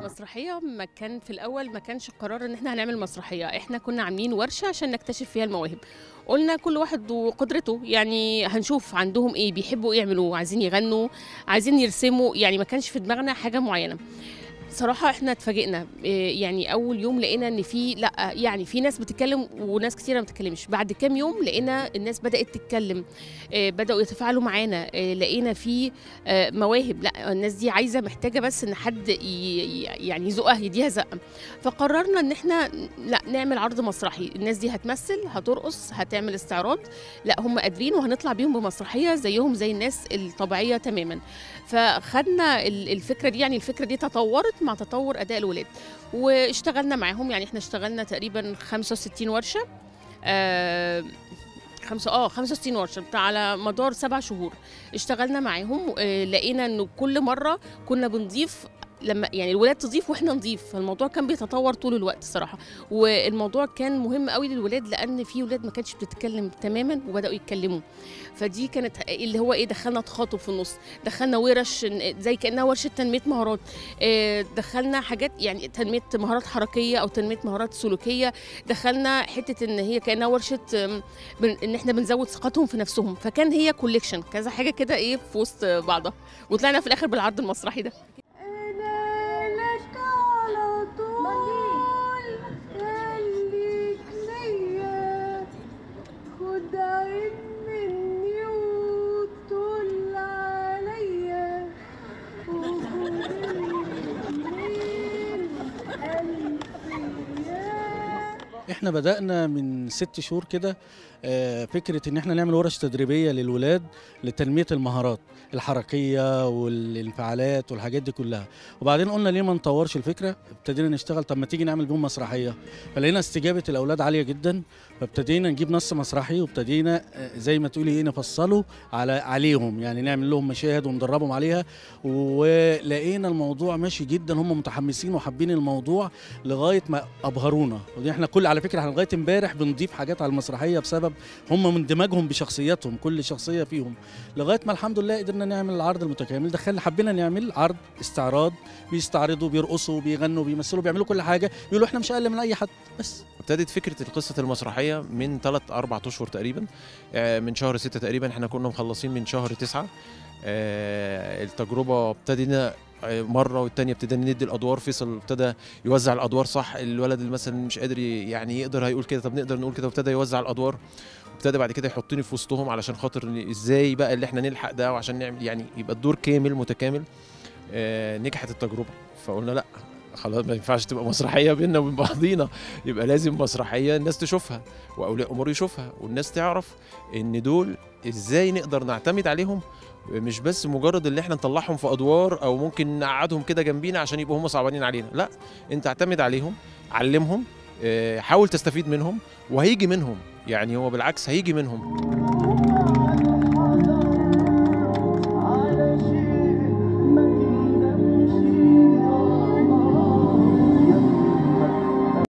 مسرحية ما كان في الأول ما كانش قرار إن إحنا هنعمل مسرحية، إحنا كنا عاملين ورشة عشان نكتشف فيها المواهب. قُلنا كل واحد وقدرته، يعني هنشوف عندهم إيه، بيحبوا إيه يعملوه، عايزين يغنوا، عايزين يرسموا، يعني ما كانش في دماغنا حاجة معينة. صراحة إحنا اتفاجئنا، آآ يعني أول يوم لقينا إن في لأ، يعني في ناس بتتكلم وناس كتيرة ما بتتكلمش، بعد كام يوم لقينا الناس بدأت تتكلم، آآ بدأوا يتفاعلوا معانا، آآ لقينا في آآ مواهب، لأ الناس دي عايزة محتاجة بس إن حد ي ي يعني يزُقّها، يدّيها زَقّة. فقررنا إن إحنا لأ، نعمل عرض مسرحي، الناس دي هتمثل، هترقص، هتعمل استعراض، لأ هم قادرين وهنطلع بيهم بمسرحية زيّهم زي الناس الطبيعية تمامًا. فخدنا ال الفكرة دي يعني الفكرة دي تطوّرت مع تطوّر أداء الولاد، واشتغلنا معاهم، يعني إحنا اشتغلنا تقريبًا 65 ورشة، آآ خمسة آه 65 ورشة بتاع على مدار 7 شهور، اشتغلنا معاهم آآ لقينا إنه كل مرة كنا بنضيف لمّا يعني الولاد تضيف وإحنا نضيف، فالموضوع كان بيتطوّر طول الوقت الصراحة، والموضوع كان مهم أوي للولاد لأن في ولاد ما كانتش بتتكلم تمامًا وبدأوا يتكلموا، فدي كانت اللي هو إيه دخّلنا تخاطب في النُص، دخّلنا وِرَش ن زي كأنها ورشة تنمية مهارات، آآ دخّلنا حاجات يعني تنمية مهارات حركية أو تنمية مهارات سلوكية، دخّلنا حتة إن هي كأنها ورشة آمم بن إن إحنا بنزوّد ثقتهم في نفسهم، فكان هي collection كذا حاجة كده إيه في وسط بعضها، وطلعنا في الآخر بالعرض المسرحي ده. أنا لك على طول خليك ليا خد عين مني وطل عليا وخد الاتنين ألفيا احنا بدأنا من ست شهور كده آه، فكرة ان احنا نعمل ورش تدريبية للولاد لتنمية المهارات الحركية والانفعالات والحاجات دي كلها وبعدين قلنا ليه ما نطورش الفكرة ابتدينا نشتغل طب ما تيجي نعمل بيهم مسرحية فلقينا استجابة الاولاد عالية جدا فابتدينا نجيب نص مسرحي وابتدينا آه، زي ما تقولي ايه نفصله على عليهم يعني نعمل لهم مشاهد وندربهم عليها ولقينا الموضوع ماشي جدا هم متحمسين وحابين الموضوع لغايه ما ابهرونا ودي احنا كل على فكره احنا لغايه امبارح بنضيف حاجات على المسرحيه بسبب هم من اندماجهم بشخصياتهم كل شخصيه فيهم لغايه ما الحمد لله قدرنا نعمل العرض المتكامل دخلنا حبينا نعمل عرض استعراض بيستعرضوا بيرقصوا بيغنوا بيمثلوا بيعملوا كل حاجه بيقولوا احنا مش اقل من اي حد بس ابتدت فكره قصه المسرحيه من 3 4 اشهر تقريبا آه، من شهر 6 تقريبا احنا كنا مخلصين من شهر 9 آه، التجربه ابتدينا آه، مره والتانيه ابتدينا ندي الادوار فيصل ابتدى يوزع الادوار صح الولد اللي مثلا مش قادر ي- يعني يقدر هيقول كده طب نقدر نقول كده وابتدى يوزع الادوار ابتدى بعد كده يحطني في وسطهم علشان خاطر إن ازاي بقى اللي احنا نلحق ده وعشان نعمل يعني يبقى الدور كامل متكامل آه، نجحت التجربه فقلنا لا خلاص ما ينفعش تبقى مسرحيه بينا وبين بعضينا يبقى لازم مسرحيه الناس تشوفها واولياء امور يشوفها والناس تعرف ان دول ازاي نقدر نعتمد عليهم مش بس مجرد اللي احنا نطلعهم في ادوار او ممكن نقعدهم كده جنبينا عشان يبقوا هم صعبانين علينا لا انت اعتمد عليهم علمهم آه، حاول تستفيد منهم وهيجي منهم يعني هو بالعكس هيجي منهم